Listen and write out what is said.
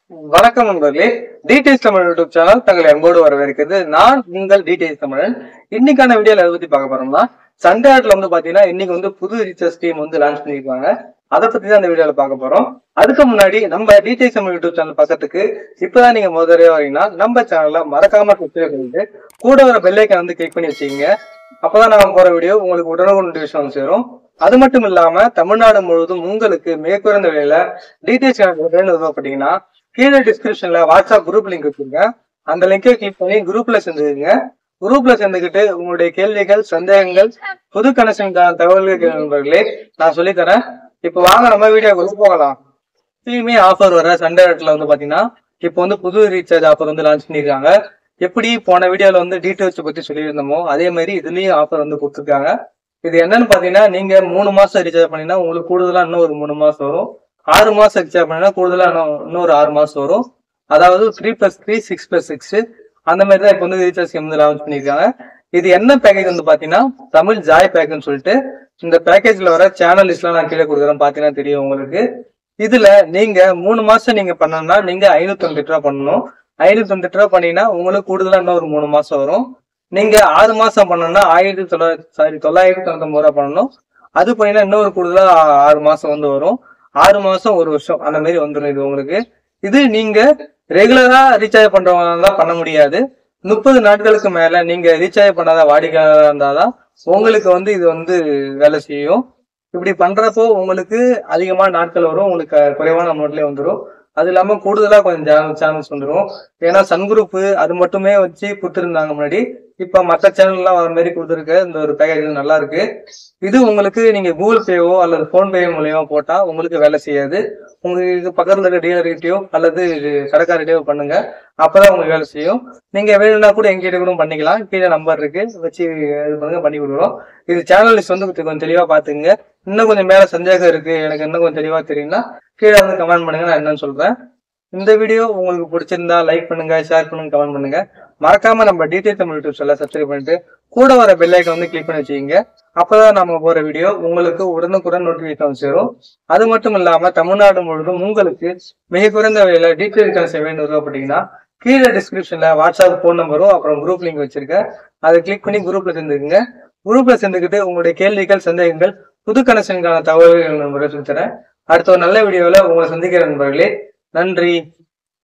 வணக்கம் நண்பர்களே TDS Tamil YouTube channel தங்களை அன்போடு வரவேற்கிறது நான் உங்கள் டிடிஎஸ் தமிழன் இன்னைக்கான வீடியோல எதை பத்தி பார்க்க போறோம்னா சண்டே ஆட்ல வந்து பாத்தீங்கன்னா இன்னைக்கு வந்து புது ரீசார்ஜ் ஸ்கீம் வந்து லான்ச் பண்ணிருக்காங்க அதை பத்தி தான் இந்த வீடியோல பார்க்க போறோம் அதுக்கு முன்னாடி நம்ம டிடிஎஸ் தமிழ் யூடியூப் சேனல் பக்கத்துக்கு இப்பதான் நீங்க முதல்ல வரீங்கன்னா நம்ம சேனல்ல மறக்காம சப்ஸ்கிரைப் பண்ணிட்டு கூட வர பெல்லைக்கன் வந்து கிளிக் பண்ணி வச்சுக்கோங்க அப்பதான் நாங்க போற வீடியோ உங்களுக்கு உடனுக்குடன் நோட்டிஃபிகேஷன் வந்து சேரும் அது மட்டும் இல்லாம தமிழ்நாடு முழுவதும் உங்களுக்கு மிக குறைந்த விலையில டிடிஎஸ் சேனல் விருப்பப்பட்டீங்கன்னா கீழே டிஸ்கிரிப்ஷன்ல வாட்ஸ்அப் குரூப் லிங்க் வச்சிருக்கேன் அந்த லிங்கை கிளிக் பண்ணி குரூப்ல சேர்ந்துருங்க குரூப்ல சேர்ந்துக்கிட்டு உங்களுடைய கேள்விகள் சந்தேகங்கள் புது கனெக்ஷன் தகவல்கள் நண்பர்களே நான் சொல்லித்தரேன் இப்போ வாங்க நம்ம வீடியோக்குள்ள போகலாம் எப்பயுமே ஆஃபர் வர சண்டே இடத்துல வந்து பாத்தீங்கன்னா இப்போ வந்து புது ரீசார்ஜ் ஆஃபர் வந்து லான்ச் பண்ணிருக்காங்க எப்படி போன வீடியோல வந்து டீட்டெயில்ஸ் பத்தி சொல்லியிருந்தோமோ அதே மாதிரி இதுலயும் ஆஃபர் வந்து கொடுத்துருக்காங்க இது என்னன்னு பாத்தீங்கன்னா நீங்க மூணு மாசம் ரீசார்ஜ் பண்ணீங்கன்னா உங்களுக்கு கூடுதலா இன்னும் ஒரு மூணு மாசம் வரும் ஆறு மாசம் ரீசார்ஜ் பண்ணீங்கன்னா கூடுதலா இன்னும் இன்னொரு ஆறு மாசம் வரும் அதாவது three plus three six plus six அந்த மாதிரி தான் இப்போ வந்து ரீசார்ஜ் ஸ்கீம் வந்து லான்ச் பண்ணிருக்காங்க இது என்ன பேக்கேஜ் வந்து பாத்தீங்கன்னா தமிழ் ஜாய் பேக்னு சொல்லிட்டு இந்த பேக்கேஜ்ல வர சேனல் லிஸ்ட்லாம் நான் கீழே கொடுக்குறேன் பாத்தீங்கன்னா தெரியும் உங்களுக்கு இதுல நீங்க மூணு மாசம் நீங்க பண்ணணும்னா நீங்க ஐநூத்தி தொண்ணூத்தி ரூபா பண்ணணும் ஐநூத்தி தொண்ணூத்தி ரூபா பண்ணீங்கன்னா உங்களுக்கு கூடுதலா இன்னும் ஒரு மூணு மாசம் வரும் நீங்க ஆறு மாசம் பண்ணணும்னா ஆயிரத்தி தொள்ளாயிரத்தி சாரி தொள்ளாயிரத்தி தொண்ணூத்தி ரூபா பண்ணணும் அது பண்ணீங்கன்னா இன்னொரு கூடுதலா ஆ- ஆறு மாசம் வந்து வரும் ஆறு மாசம் ஒரு வருஷம் அந்த மாதிரி வந்துடும் இது உங்களுக்கு இது நீங்க ரெகுலரா ரீசார்ஜ் பண்றவங்க தான் பண்ண முடியாது முப்பது நாட்களுக்கு மேல நீங்க ரீசார்ஜ் பண்ணாத வாடிக்கையாளராக இருந்தாதான் உங்களுக்கு வந்து இது வந்து வேலை செய்யும் இப்படி பண்றப்போ உங்களுக்கு அதிகமான நாட்கள் வரும் உங்களுக்கு குறைவான அமௌண்ட்லயே வந்துடும் அது இல்லாம கூடுதலா கொஞ்சம் சேனல்ஸ் வந்துடும் ஏன்னா சன் குரூப் அது மட்டுமே வச்சு கொடுத்துருந்தாங்க முன்னாடி இப்ப மற்ற சேனல் எல்லாம் வர மாதிரி கொடுத்துருக்க இந்த ஒரு பேக்கேஜ் நல்லா இருக்கு இது உங்களுக்கு நீங்க கூகுள் பேவோ அல்லது போன் பே மூலியமா போட்டா உங்களுக்கு வேலை செய்யாது உங்களுக்கு பக்கத்துல இருக்க டீலர்கிட்டயோ அல்லது கடைக்காரர்கிட்டயோ பண்ணுங்க அப்பதான் உங்களுக்கு வேலை செய்யும் நீங்க வேணும்னா கூட எங்கிட்ட கூட பண்ணிக்கலாம் கீழே நம்பர் இருக்கு வச்சு இது பண்ணுங்க பண்ணி கொடுக்குறோம் இது சேனல் லிஸ்ட் வந்து கொஞ்சம் தெளிவா பாத்துங்க இன்னும் கொஞ்சம் மேல சந்தேகம் இருக்கு எனக்கு இன்னும் கொஞ்சம் தெளிவா தெரியும்னா கீழே வந்து கமெண்ட் பண்ணுங்க நான் என்னன்னு சொல்றேன் இந்த வீடியோ உங்களுக்கு பிடிச்சிருந்தா லைக் பண்ணுங்க ஷேர் பண்ணுங்க கமெண்ட் பண்ணுங்க மறக்காம நம்ம டிடிஎல் தமிழ் யூடியூப் எல்லாம் சப்ஸ்கிரைப் பண்ணிட்டு கூட வர பெல் ஐக்கன் வந்து கிளிக் பண்ணி வச்சுக்கோங்க அப்பதான் நம்ம போற வீடியோ உங்களுக்கு உடனுக்குடன் நோட்டிபிகேஷன் சேரும் அது மட்டும் இல்லாம தமிழ்நாடு முழுவதும் உங்களுக்கு மிக குறைந்த விலையில டீட்டெயில் கனெக்ஷன் வேணும் விருப்பப்பட்டீங்கன்னா கீழே டிஸ்கிரிப்ஷன்ல வாட்ஸ்அப் ஃபோன் நம்பரும் அப்புறம் குரூப் லிங்க் வச்சிருக்கேன் அதை கிளிக் பண்ணி குரூப்ல சேர்ந்துக்குங்க குரூப்ல சேர்ந்துக்கிட்டு உங்களுடைய கேள்விகள் சந்தேகங்கள் புது கனெக்ஷனுக்கான தகவல்கள் நண்பர்கள் சொல்லித்தரேன் அடுத்த ஒரு நல்ல வீடியோவில் உங்களை சந்திக்கிற நண்பர்களே நன்றி